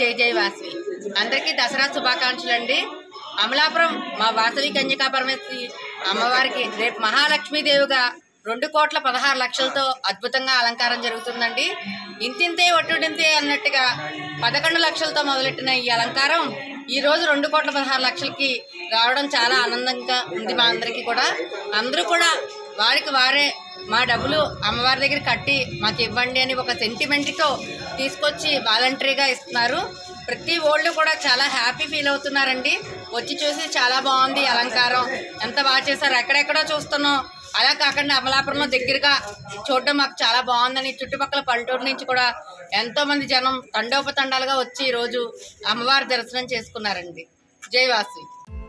జై జై వాసవి అందరికీ దసరా శుభాకాంక్షలు అండి అమలాపురం మా వాసవి కన్యకా పరమేశ్వరి అమ్మవారికి రేపు మహాలక్ష్మీదేవిగా రెండు కోట్ల పదహారు లక్షలతో అద్భుతంగా అలంకారం జరుగుతుందండి ఇంతింతే ఒట్టుడింతే అన్నట్టుగా పదకొండు లక్షలతో మొదలెట్టిన ఈ అలంకారం ఈ రోజు రెండు కోట్ల పదహారు లక్షలకి రావడం చాలా ఆనందంగా ఉంది మా అందరికీ కూడా అందరూ కూడా వారికి వారే మా డబ్బులు అమ్మవారి దగ్గర కట్టి మాకు ఇవ్వండి అని ఒక సెంటిమెంట్తో తీసుకొచ్చి వాలంటరీగా ఇస్తున్నారు ప్రతి ఓళ్ళు కూడా చాలా హ్యాపీ ఫీల్ అవుతున్నారండి వచ్చి చూసి చాలా బాగుంది అలంకారం ఎంత బాగా చేశారు ఎక్కడెక్కడో చూస్తున్నాం అలా కాకుండా అమలాపురంలో దగ్గరగా చూడడం మాకు చాలా బాగుందని చుట్టుపక్కల పల్లెటూరు నుంచి కూడా ఎంతో మంది జనం తండోపతండాలుగా వచ్చి ఈ రోజు అమ్మవారి దర్శనం చేసుకున్నారండి జై వాసు